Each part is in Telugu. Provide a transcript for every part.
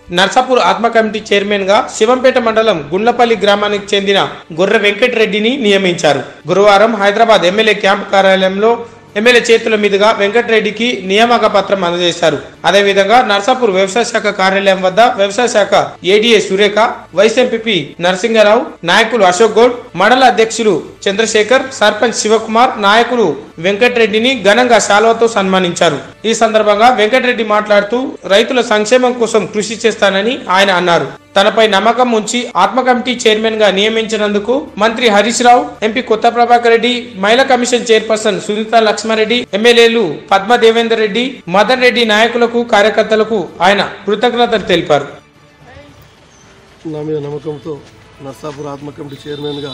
నర్సాపూర్ ఆత్మ కమిటీ చైర్మన్ గా శివంపేట మండలం గుండ్లపల్లి గ్రామానికి చెందిన గొర్రె వెంకటరెడ్డిని నియమించారు గురువారం హైదరాబాద్ ఎమ్మెల్యే క్యాంపు కార్యాలయంలో ఎమ్మెల్యే చేతుల మీదుగా వెంకటరెడ్డికి నియామక పత్రం అందజేశారు అదేవిధంగా నర్సాపూర్ వ్యవసాయ శాఖ కార్యాలయం వద్ద వ్యవసాయ శాఖ ADA Surekha vice MPP Narasinga Rao నాయకులు అశోక్ గౌడ్ మండల అధ్యక్షులు చంద్రశేఖర్ సర్పంచ్ శివకుమార్ నాయకులు వెంకటరెడ్డిని ఘనంగా శాలువతో సన్మానించారు ఈ సందర్భంగా వెంకటరెడ్డి మాట్లాడుతూ రైతుల సంక్షేమం కోసం కృషి చేస్తానని ఆయన అన్నారు తనపై నమ్మకం ఉంచి ఆత్మ కమిటీ చైర్మన్ గా నియమించినందుకు మంత్రి హరీష్ రావు ఎంపీ కొత్త ప్రభాకర్ రెడ్డి మహిళా కమిషన్ చైర్పర్సన్ సునీత లక్ష్మారెడ్డి ఎమ్మెల్యేలు పద్మ దేవేందర్ రెడ్డి మదన్ రెడ్డి నాయకులకు కార్యకర్తలకు ఆయన కృతజ్ఞతలు తెలిపారు నా మీద నమ్మకంతో నర్సాపూర్ ఆత్మ కమిటీ చైర్మన్గా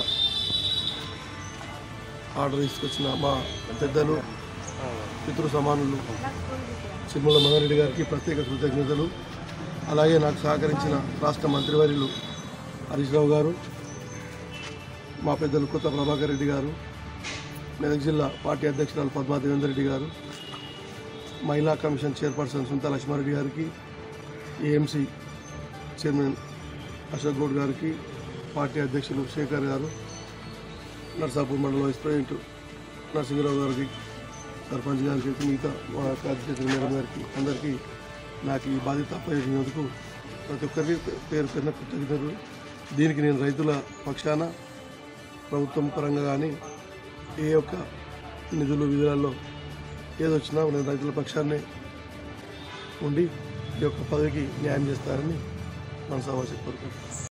ఆర్డర్ తీసుకొచ్చిన మా పెద్దలు పితృ సమానులు చిరుమల మదరెడ్డి గారికి ప్రత్యేక కృతజ్ఞతలు అలాగే నాకు సహకరించిన రాష్ట్ర మంత్రివర్యులు హరీష్ రావు గారు మా పెద్దలు కొత్త ప్రభాకర్ రెడ్డి గారు మెదక్ జిల్లా పార్టీ అధ్యక్షురాలు పద్మా దేవేందర్ రెడ్డి గారు మహిళా కమిషన్ చైర్పర్సన్ సుంతా లక్ష్మారెడ్డి గారికి ఏఎంసీ చైర్మన్ అశోక్ గౌడ్ గారికి పార్టీ అధ్యక్షులు శేఖర్ గారు నర్సాపూర్ మండలం వైస్ ప్రెసిడెంట్ నరసింహరావు గారికి సర్పంచ్ గారికి మిగతా మా అధ్యక్షులు మేడం గారికి అందరికీ నాకు ఈ బాధ్యత అప్పగించినందుకు ప్రతి ఒక్కరికి పేరు పేరున కృతజ్ఞతలు దీనికి నేను రైతుల పక్షాన ప్రభుత్వం పరంగా కానీ ఏ ఒక్క నిధులు విధులలో ఏదొచ్చినా నేను రైతుల పక్షాన్నే ఉండి ఈ యొక్క పదవికి న్యాయం చేస్తారని మనసావాసి కోరుకుంటున్నాను